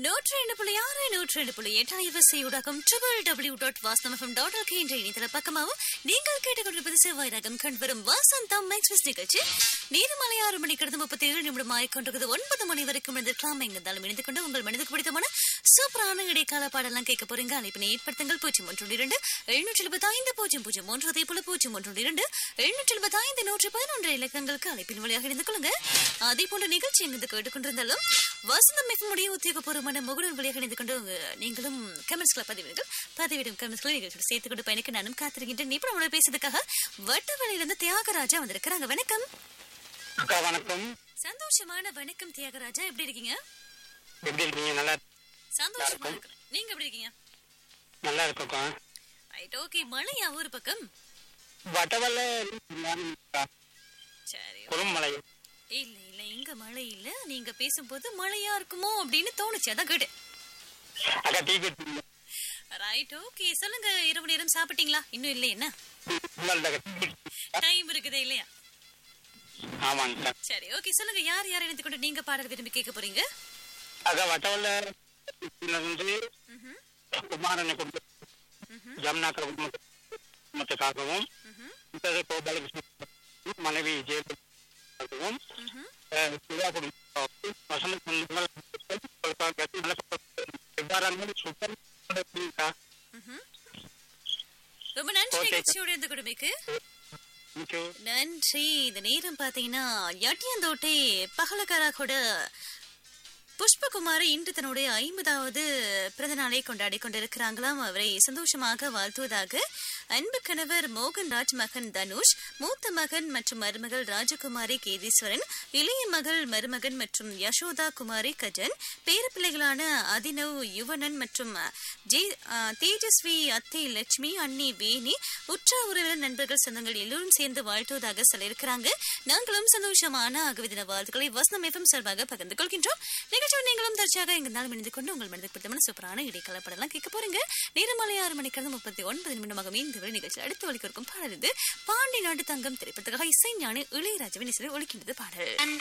நூற்றி ரெண்டு புள்ளி ஆறு நூற்றி ரெண்டு புள்ளி எட்டு அலைவரிசை ஊடகம் ட்ரிபிள் டபிள்யூ டாட் வாஸ்தவம் டாட் எல்கே என்ற இணையதள பக்கமாகவும் நீங்கள் கேட்டுக்கொண்டிருப்பது செவ்வாய் ரகம் கண்வரும் வசந்தம் எக்ஸ்பிரஸ் நிகழ்ச்சி நீர்மலை ஆறு மணி கடந்து முப்பத்தி ஏழு நிமிடம் ஆயிக்கொண்டிருக்கிறது ஒன்பது மணி வரைக்கும் இருந்திருக்கலாம் எங்கிருந்தாலும் இணைந்து கொண்டு உங்கள் மனதுக்கு பிடித்தமான சூப்பரான இடைக்கால பாடலாம் கேட்க போறீங்க அழைப்பினை ஏற்படுத்துங்கள் பூஜ்ஜியம் ஒன்று இரண்டு எழுநூற்றி எழுபத்தி ஐந்து பூஜ்ஜியம் பூஜ்ஜியம் ஒன்று அதே போல பூஜ்ஜியம் ஒன்று இரண்டு எழுநூற்றி எழுபத்தி ஐந்து நூற்றி பதினொன்று இலக்கங்களுக்கு அழைப்பின் வழியாக இணைந்து கொள்ளுங்க அதே போன்ற நிகழ்ச்சி எங்கு கேட்டுக்கொண்டிருந்தாலும் வசந்தம் மிகமுடைய உத்தியோகபூர்வமான முகடன் வழியாக இணைந்து கொண்டு உங்க- நீங்களும் கமெண்ட்ஸ்களை பதிவிடுங்கள் பதிவிடும் கமெண்ட்ஸ்களை நிகழ்ச்சியோடு சேர்த்துக் கொண்டு பயணிக்க நானும் காத்திருக்கின்றேன் இப்ப நம்மளோட பேசுறதுக்காக வட்டவழியிலிருந்து தியாகராஜா வந்திருக்கிறாங்க வணக்கம் அக்கா வணக்கம் சந்தோஷமான வணக்கம் தியாகராஜா எப்படி இருக்கீங்க எப்படி இருக்கீங்க நல்லா சந்தோஷமா இருக்கிறேன் நீங்க எப்படி இருக்கீங்க நல்லா இருக்கோக்கா ரைட் ஓகே மழையா ஒரு பக்கம் வட்டவல்ல சரி குறுமலை இல்ல இல்ல இங்க மழை இல்ல நீங்க பேசும்போது மழையா இருக்குமோ அப்படின்னு தோணுச்சு அதான் கேட்டேன் அக்கா டீ குடிச்சீங்க ரைட் ஓகே சொல்லுங்க இரவு நேரம் சாப்பிட்டீங்களா இன்னும் இல்லை என்ன உங்கள்ட்ட டீ குடிச்சீங்களா? டைம் இருக்குதே இல்லையா ஆமாங்கக்கா சரி ஓகே சொல்லுங்க யார் யார் இணைந்து கொண்டு நீங்க பாடல் விரும்பி கேட்க போறீங்க அக்கா வட்டவல்ல இருந்து ம்ஹும், குமாரனை குடும்ப ம்ஹும், ஜமுனாக்கா குடும்பத்துக்காகவும் ம்ஹும், மற்றது கோபாலகிருஷ்ணன் மனைவி ஜெயலலிதாவும் ம்ஹும். அஹ், சிவா குடும்பத்தாருக்கும் வசந்த சொந்தங்கள் உங்களுக்காக நல்ல எவ்வாறு இருந்தாலும் சூப்பர் இருக்கா ம்ஹும். ரொம்ப நன்றி Okay. நிகழ்ச்சியோட இருந்து கொடுமைக்கு தேங்க்யூ நன்றி இந்த நேரம் பாத்தீங்கன்னா யட்டியந்தோட்டை பகலக்காரா கூட புஷ்பகுமார் இன்று தன்னுடைய ஐம்பதாவது பிறந்த நாளை கொண்டாடி கொண்டிருக்கிறாங்களாம் அவரை சந்தோஷமாக வாழ்த்துவதாக அன்பு கணவர் மோகன்ராஜ் மகன் தனுஷ் மூத்த மகன் மற்றும் மருமகள் ராஜகுமாரி கேதீஸ்வரன் இளைய மகள் மருமகன் மற்றும் யசோதா குமாரி கஜன் பேரப்பிள்ளைகளான அதினவ் யுவனன் மற்றும் ஜே- ஆ, தேஜஸ்வி அத்தை லட்சுமி அண்ணி வேணி உற்ற உறவினர் நண்பர்கள் சொந்தங்கள் எல்லோரும் சேர்ந்து வாழ்த்துவதாக சொல்லியிருக்கிறாங்க நாங்களும் சந்தோஷமான ஆகவே தின வாழ்த்துக்களை வசனம் எஃப்எம் சார்பாக பகிர்ந்து கொள்கின்றோம் நிகழ்ச்சியோடு நீங்களும் தற்சாக எங்கிருந்தாலும் இணைந்து கொண்டு உங்கள் மனதுக்கு பிடித்தமான சூப்பரான இடைக்கால படம்லாம் கேட்க போறீங்க நேரமாலை ஆறு மணிக்கு முப்பத்தி ஒன்பது நிமிடமாக இந்த வரை நிகழ்ச்சியில் அடுத்து ஒலிக்க இருக்கும் பாடல் இது பாண்டி நாட்டு தங்கம் திரைப்படத்துக்காக இசை ஞானி இளையராஜவின் இசையில் ஒலிக்கின்றது பாடல்